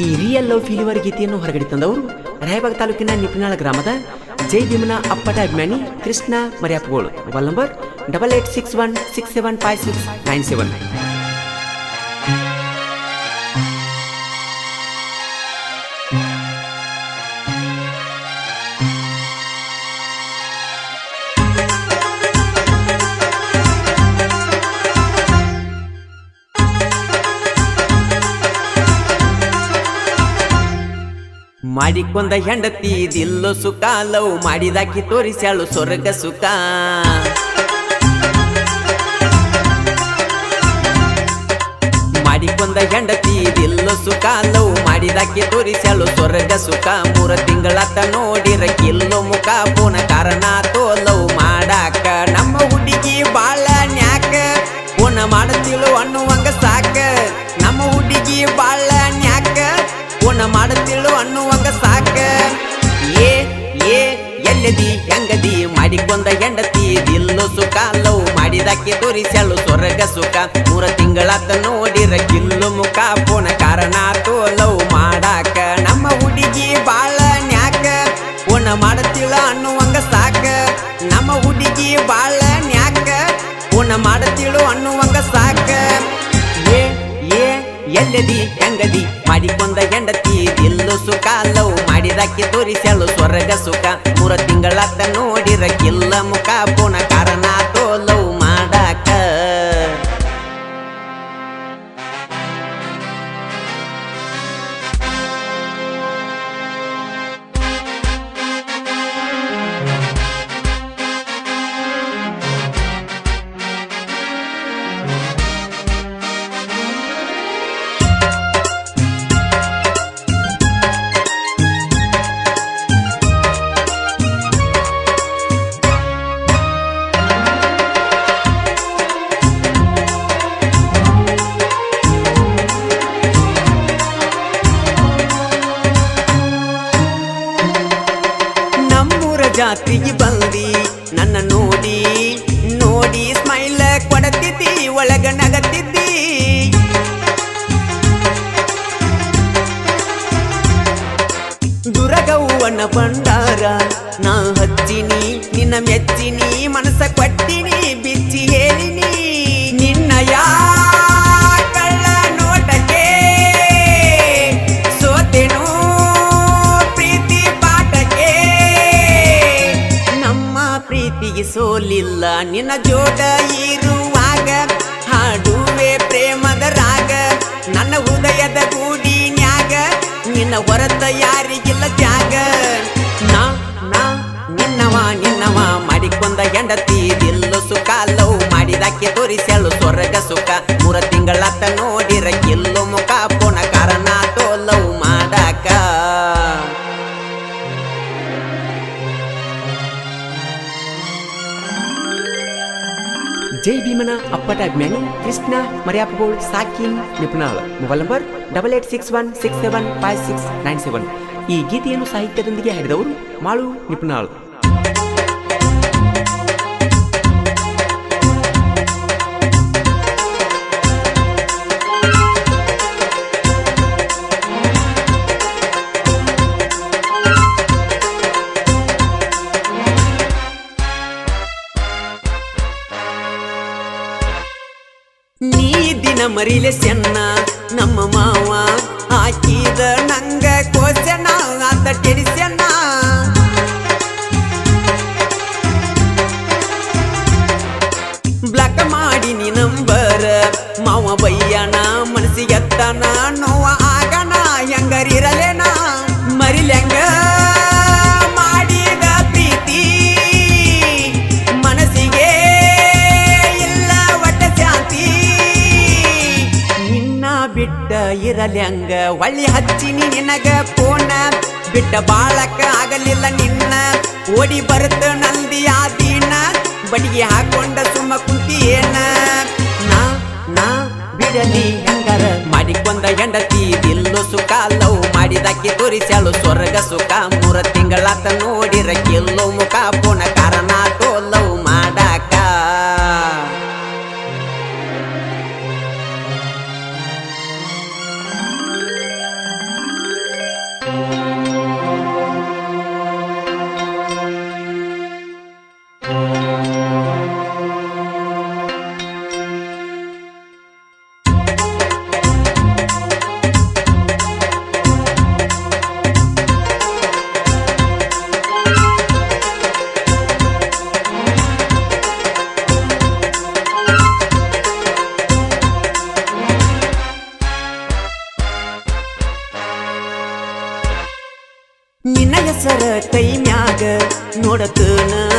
ಈ real love ಫೀಲಿವರ್ ಗೀತೆಯನ್ನು ಹೊರಗಡೆ ತಂದವರು ರಾಯಬಾಗ್ ತಾಲೂಕಿನ ನಿಪಿನಾಳ ಗ್ರಾಮದ ಜೈ ಭೀಮನ ಅಪ್ಪಟ ಅಭಿಮಾನಿ Krishna Maryapagolu mobile number double eight six one six seven five six nine seven ಮಾಡಿಕೊಂದ ಹೆಂಡತಿ ದಿಲ್ಲು ಸುಖ ಲವ್ ಮಾಡಿದಾಕಿ ತೋರಿಸ್ಯಾಳು ಸ್ವರ್ಗ ಸುಖ ಮಾಡಿಕೊಂದ ಹೆಂಡತಿ ದಿಲ್ಲು ಸುಖ ಲವ್ ಮಾಡಿದಾಕಿ ತೋರಿಸ್ಯಾಳು ಸ್ವರ್ಗ ಸುಖ ಮೂರ ತಿಂಗಳತ್ತ ನೋಡಿರ ಕಿಲ್ಲು ಮುಖ ಪುನ ಕಾರಣ ತೋ ಲವ್ ಮಾಡಾಕ ನಮ್ಮ ಹುಡುಗಿ ಬಾಳ ನ್ಯಾಕ ಪುನ ಮಾಡತಿಳು ಅನ್ನುವಂಗ ಸಾಕ ನಮ್ಮ ಹುಡುಗಿ ಬಾಳ ನ್ಯಾಕ ಪುನ ಮಾಡತಿಳು ಅನ್ನುವಂಗ ಸಾಕ ಏ ಏ ಎಲ್ಲದಿ ಹೆಂಗದಿ ಮಾಡಿಕೊಂದ ಹೆಂಡತಿ ದಿಲ್ಲು ಸುಖ ಲವ್ ಮಾಡಿದಕ್ಕೆ ತೋರಿಸ್ಯಾಳು ಸ್ವರ್ಗ ಸುಖ ಮೂರ ತಿಂಗಳತ್ತ ನೋಡಿರ ಕಿಲ್ಲು ಮುಖ ಪುನ ಕಾರಣ ತೋ ಲವ್ ಮಾಡಾಕ ನಮ್ಮ ಹುಡುಗಿ ಬಾಳ ನ್ಯಾಕ ಪುನ ಮಾಡತಿಳ ಅನ್ನುವಂಗ ಸಾಕ ನಮ್ಮ ಹುಡುಗಿ ಬಾಳ ನ್ಯಾಕ ಪುನ ಮಾಡತಿಳು ಅನ್ನುವಂಗ ಸಾಕ ಏ ಏ ಎಲ್ಲದಿ ಹೆಂಗದಿ ಮಾಡಿಕೊಂದ ಹೆಂಡತಿ ದಿಲ್ಲು ಸುಖ ಲವ್ ಮಾಡಿದಕ್ಕೆ ತೋರಿಸ್ಯಾಳು ಸ್ವರ್ಗ ಸುಖ ಮೂರ ತಿಂಗಳತ್ತ ನೋಡಿರ ಕಿಲ್ಲ ಮುಖ ಪುನ ಕಾರಣ ತೋ ಲವ್ ಮಾಡಾಕ ನಮ್ಮೂರ ಜಾತ್ರೆಗೆ ಬಂದಿ ನನ್ನ ನೋಡಿ ನೋಡಿ ಸ್ಮೈಲ್ ಕೊಡತಿದ್ದಿ ಒಳಗ ನಗತಿದ್ದಿ ದುರಗವ್ವನ ಭಂಡಾರ ನಾ ಹಚ್ಚಿನಿ ನಿನ್ನ ಮೆಚ್ಚಿನಿ ಮನಸ್ಸ ಕೊಟ್ಟಿನಿ ಬಿಚ್ಚಿ ಹೇಳಿನಿ ನಿನ್ನ ಯಾ ಕಳ್ಳ ನೋಟಕ್ಕೆ ಸೋತೆನು ಪ್ರೀತಿ ಪಾಠಕ್ಕೆ ನಮ್ಮ ಪ್ರೀತಿಗೆ ಸೋಲಿಲ್ಲ ನಿನ್ನ ಜೋಡ ಇರುವಾಗ ಹಾಡುವೆ ಪ್ರೇಮದ ರಾಗ ನನ್ನ ಹೃದಯದ ಗೂಡಿನ್ಯಾಗ ನಿನ್ನ ಹೊರತ ಯಾರಿಗಿಲ್ಲ ಜಾಗ ನಾ ನಾ ನಿನ್ನವ ನಿನ್ನವ ಮಾಡಿಕೊಂದ ಹೆಂಡತಿ ದಿಲ್ಲು ಸುಖ ಲವ್ ಮಾಡಿದಾಕೆ ತೋರಿಸ್ಯಾಳು ಸ್ವರ್ಗ ಸುಖ ಮೂರ ತಿಂಗಳತ್ತ ನೋಡಿರ ಕಿಲ್ಲು ಮುಖ ಪುನ ಕಾರಣ ತೋ ಲವ್ ಮಾಡಾಕ ಜೈ ಭೀಮನ ಅಪ್ಪಟ ಅಭಿಮಾನಿ ಕೃಷ್ಣ ಮರ್ಯಾಪಗೋಳ್ ಸಾಕಿನ್ Nipunal mobile number double eight six one six seven five six nine seven ಈ ಗೀತೆಯನ್ನು ಸಾಹಿತ್ಯದೊಂದಿಗೆ ಹಾಡಿದವರು ಮಾಳು ನಿಪುಣಾಳ್ ನೀ ದಿನ ಮರಿಲೆ ಸೆನ್ನ ನಮ್ಮ ಮಾವ ಹಾಕಿದ ನಂಗ ಕೋಸನ ಆತ ಟೆಡಿಸೆನ್ನ ಬ್ಲಾಕ್ ಮಾಡಿ ನೀ ನಂಬರ್ ಮಾವ ಬಯ್ಯನ ಮನಸ್ಸಿಗೆ ಎತ್ತನ ನೋವ ಆಗಣ ಹೆಂಗರಿರಲೇನ ಮರಿಲೆಂಗ ಮಾಡಿದ ಪ್ರೀತಿ ಮನಸ್ಸಿಗೆ ಇಲ್ಲ ಒಟ್ಟ ಶಾಂತಿ ನಿನ್ನ ಬಿಟ್ಟ ಇರಲ್ಯಂಗ ಒಳ್ಳಿ ಹಚ್ಚಿನಿ ನಿನಗ ಫೋನ ಬಿಟ್ಟ ಬಾಳಕ ಆಗಲಿಲ್ಲ ನಿನ್ನ ಓಡಿ ಬರುತ್ತ ನಂದಿ ಆ ದಿನ ಬಡಿಗೆ ಹಾಕೊಂಡ ಸುಮ್ಮ ಕುಂತಿ ಏನ ನಾ ನಾ ಬಿಡಲಿ ಹೆಂಗಾರ ಮಾಡಿಕೊಂದ ಹೆಂಡತಿ ದಿಲ್ಲು ಸುಖ ಲವ್ ಮಾಡಿದಾಕಿ ತೋರಿಸ್ಯಾಳು ಸ್ವರ್ಗ ಸುಖ ಮೂರ ತಿಂಗಳಾತ ನೋಡಿರ ಕಿಲ್ಲು ಮುಖ ಪುನ ಕಾರಣ ತೋ ಲವ್ ಮಾಡಾಕ ನೋಡತನ